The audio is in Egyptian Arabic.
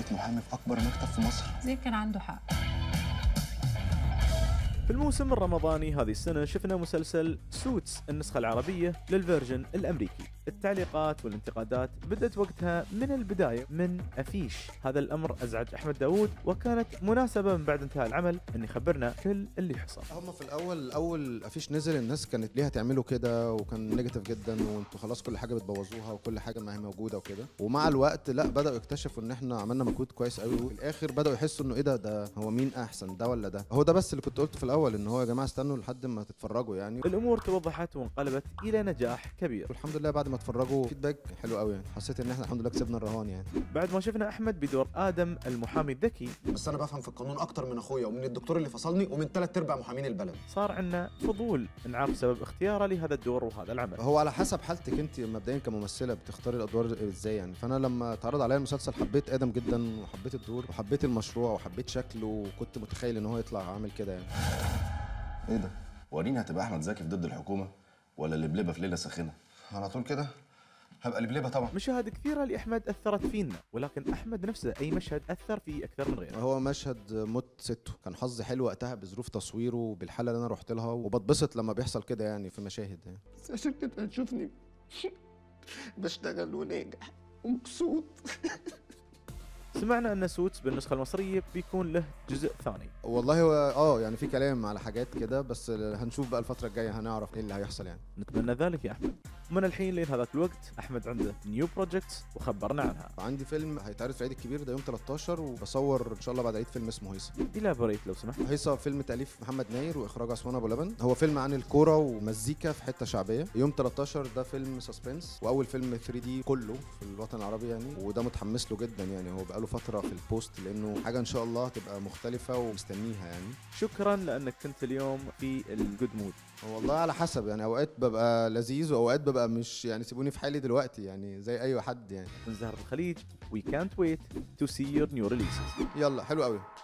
محامي في اكبر مكتب في مصر زين كان عنده حق في الموسم الرمضاني هذه السنة شفنا مسلسل سوتس النسخة العربية للفيرجن الأمريكي التعليقات والانتقادات بدأت وقتها من البداية من أفيش هذا الأمر أزعج أحمد داوود وكانت مناسبة من بعد انتهاء العمل أن يخبرنا كل اللي حصل هم في الاول اول افيش نزل الناس كانت ليه هتعملوا كده وكان نيجاتيف جدا وانتوا خلاص كل حاجه بتبوظوها وكل حاجه ما هي موجوده وكده ومع الوقت لا بداوا يكتشفوا ان احنا عملنا مجهود كويس قوي وفي الاخر بداوا يحسوا انه ايه ده ده هو مين احسن ده ولا ده هو ده بس اللي كنت قلته في الاول ان هو يا جماعه استنوا لحد ما تتفرجوا يعني الأمور توضحت وانقلبت إلى نجاح كبير والحمد لله بعد ما اتفرجوا فيدباك حلو قوي يعني حسيت ان احنا الحمد لله كسبنا الرهان يعني بعد ما شفنا أحمد بدور آدم المحامي الذكي بس انا بفهم في القانون اكتر من اخويا ومن الدكتور اللي فصلني ومن ثلاث ارباع محامين البلد صار عندنا فضول نعرف سبب اختياره لهذا الدور وهذا العمل هو على حسب حالتك انت مبدئيا كممثله بتختاري الادوار ازاي يعني فانا لما اتعرض عليا المسلسل حبيت ادم جدا وحبيت الدور وحبيت المشروع وحبيت شكله وكنت متخيل ان هو يطلع عامل كده يعني ايه ده؟ وريني هتبقى احمد زكي في ضد الحكومه ولا اللبلبه في ليله ساخنه؟ على طول كده هبقى لبلبه طبعا مشاهد كثيرة لأحمد أثرت فينا ولكن أحمد نفسه أي مشهد أثر فيه أكثر من غيره هو مشهد موت سته كان حظي حلو وقتها بظروف تصويره وبالحاله اللي انا رحت لها وبتبسط لما بيحصل كده يعني في مشاهد يعني بس عشان كده هتشوفني بشتغل وناجح ومبسوط سمعنا أن سوتس بالنسخة المصرية بيكون له جزء ثاني والله هو اه يعني في كلام على حاجات كده بس هنشوف بقى الفتره الجايه هنعرف ايه اللي هيحصل يعني نتمنى ذلك يا أحمد من الحين لين هذاك الوقت أحمد عنده نيو بروجكتس وخبرنا عنها عندي فيلم هيتعرض في العيد الكبير ده يوم 13 وبصور ان شاء الله بعد العيد فيلم اسمه هيصه إلابوريت لو سمحت هيصه فيلم تاليف محمد ناير واخراج عثمان ابو لبن هو فيلم عن الكوره ومزيكا في حته شعبيه يوم 13 ده فيلم سسبنس واول فيلم 3 دي كله في الوطن العربي يعني وده متحمس له جدا يعني هو بقاله فتره في البوست لانه حاجه ان شاء الله هتبقى مختلفه ومستنيها يعني شكرا لأنك كنت اليوم في الجود مود والله على حسب يعني اوقات ببقى لذيذ واوقات ببقى مش يعني سيبوني في حالي دلوقتي يعني زي اي حد يعني من زهرة الخليج we can't wait to see your new releases يلا حلو قوي